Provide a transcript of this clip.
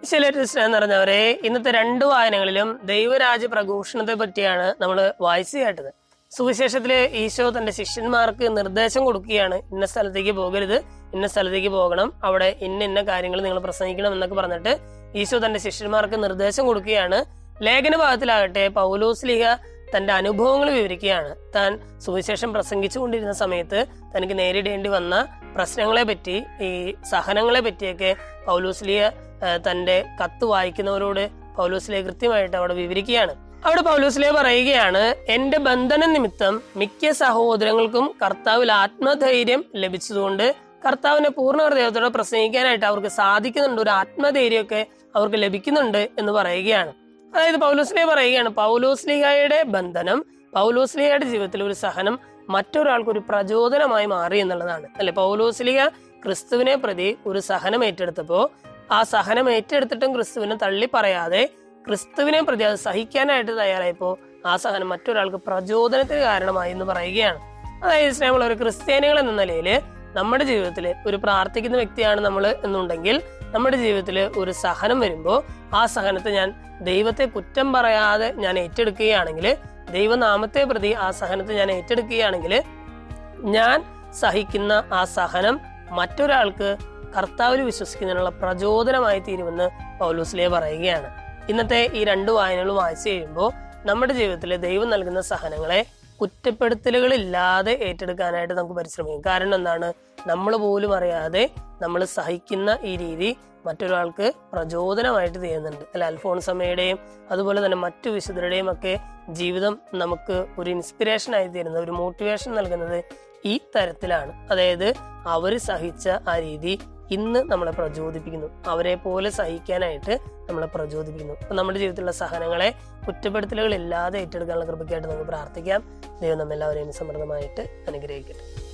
ഈശ്വരത്തിൽ സ്നേഹം നിറഞ്ഞവരെ ഇന്നത്തെ രണ്ട് വായനകളിലും ദൈവരാജ്യ പ്രഘോഷണത്തെ പറ്റിയാണ് നമ്മൾ വായിച്ചു കേട്ടത് സുവിശേഷത്തില് ഈശോ തന്റെ ശിഷ്യന്മാർക്ക് നിർദ്ദേശം കൊടുക്കുകയാണ് ഇന്ന സ്ഥലത്തേക്ക് പോകരുത് ഇന്ന സ്ഥലത്തേക്ക് പോകണം അവിടെ ഇന്ന ഇന്ന കാര്യങ്ങൾ നിങ്ങൾ പ്രസംഗിക്കണം എന്നൊക്കെ പറഞ്ഞിട്ട് ഈശോ തന്റെ ശിഷ്യന്മാർക്ക് നിർദ്ദേശം കൊടുക്കുകയാണ് ലേഖന ഭാഗത്തിലാകട്ടെ പൗലോസ്ലിഹ തന്റെ അനുഭവങ്ങൾ വിവരിക്കുകയാണ് താൻ സുവിശേഷം പ്രസംഗിച്ചുകൊണ്ടിരുന്ന സമയത്ത് തനിക്ക് നേരിടേണ്ടി വന്ന പ്രശ്നങ്ങളെ പറ്റി ഈ സഹനങ്ങളെ പറ്റിയൊക്കെ പൗലോസ്ലിയ ഏഹ് തന്റെ കത്ത് വായിക്കുന്നവരോട് പൗലോസ്ലിയ കൃത്യമായിട്ട് അവിടെ വിവരിക്കുകയാണ് അവിടെ പൗലോസ്ലിയ പറയുകയാണ് എന്റെ ബന്ധന നിമിത്തം മിക്ക സഹോദരങ്ങൾക്കും കർത്താവിൽ ആത്മധൈര്യം ലഭിച്ചതുകൊണ്ട് കർത്താവിനെ പൂർണ്ണ ഹൃദയത്തോടെ പ്രസംഗിക്കാനായിട്ട് അവർക്ക് സാധിക്കുന്നുണ്ട് ഒരു ആത്മധൈര്യമൊക്കെ അവർക്ക് ലഭിക്കുന്നുണ്ട് എന്ന് പറയുകയാണ് അതായത് പൗലോസ്ലിയ പറയുകയാണ് പൗലോസ്ലിഹയുടെ ബന്ധനം പൗലോസ്ലിഹയുടെ ജീവിതത്തിൽ ഒരു സഹനം മറ്റൊരാൾക്ക് ഒരു പ്രചോദനമായി മാറി എന്നുള്ളതാണ് അല്ലെ പൗലോസ്ലിഹ ക്രിസ്തുവിനെ പ്രതി ഒരു സഹനം ഏറ്റെടുത്തപ്പോ ആ സഹനം ഏറ്റെടുത്തിട്ടും ക്രിസ്തുവിനെ തള്ളി പറയാതെ ക്രിസ്തുവിനെ പ്രതി അത് സഹിക്കാനായിട്ട് തയ്യാറായപ്പോ ആ സഹനം മറ്റൊരാൾക്ക് പ്രചോദനത്തിന് കാരണമായി എന്ന് പറയുകയാണ് അതായത് സ്നേഹമുള്ള ഒരു ക്രിസ്ത്യാനികൾ എന്ന നിലയിൽ നമ്മുടെ ജീവിതത്തിൽ ഒരു പ്രാർത്ഥിക്കുന്ന വ്യക്തിയാണ് നമ്മൾ എന്നുണ്ടെങ്കിൽ നമ്മുടെ ജീവിതത്തിൽ ഒരു സഹനം വരുമ്പോൾ ആ സഹനത്തെ ഞാൻ ദൈവത്തെ കുറ്റം പറയാതെ ഞാൻ ഏറ്റെടുക്കുകയാണെങ്കിൽ ദൈവനാമത്തെ പ്രതി ആ സഹനത്തെ ഞാൻ ഏറ്റെടുക്കുകയാണെങ്കിൽ ഞാൻ സഹിക്കുന്ന ആ സഹനം മറ്റൊരാൾക്ക് കർത്താവിൽ വിശ്വസിക്കുന്നതിനുള്ള പ്രചോദനമായി തീരുമെന്ന് പൗലൂസ്ലിയ പറയുകയാണ് ഇന്നത്തെ ഈ രണ്ട് വായനകൾ വായിച്ചു കഴിയുമ്പോൾ നമ്മുടെ ജീവിതത്തിൽ ദൈവം നൽകുന്ന സഹനങ്ങളെ കുറ്റപ്പെടുത്തലുകളില്ലാതെ ഏറ്റെടുക്കാനായിട്ട് നമുക്ക് പരിശ്രമിക്കും കാരണം എന്താണ് നമ്മൾ പോലും അറിയാതെ നമ്മൾ സഹിക്കുന്ന ഈ രീതി മറ്റൊരാൾക്ക് പ്രചോദനമായിട്ട് തീരുന്നുണ്ട് അല്ല അൽഫോൺസമ്മയുടെയും അതുപോലെ തന്നെ മറ്റു വിശുദ്ധരുടെയും ഒക്കെ ജീവിതം നമുക്ക് ഒരു ഇൻസ്പിറേഷൻ ആയി തീരുന്നത് ഒരു മോട്ടിവേഷൻ നൽകുന്നത് ഈ തരത്തിലാണ് അതായത് അവർ സഹിച്ച ആ രീതി ഇന്ന് നമ്മളെ പ്രചോദിപ്പിക്കുന്നു അവരെ പോലെ സഹിക്കാനായിട്ട് നമ്മളെ പ്രചോദിപ്പിക്കുന്നു അപ്പൊ നമ്മുടെ ജീവിതത്തിലുള്ള സഹനങ്ങളെ കുറ്റപ്പെടുത്തലുകൾ ഇല്ലാതെ ഏറ്റെടുക്കാനുള്ള കൃപയ്ക്കായിട്ട് നമുക്ക് പ്രാർത്ഥിക്കാം ദൈവം നമ്മെല്ലാവരെയും സമൃദ്ധമായിട്ട് അനുഗ്രഹിക്കട്ടെ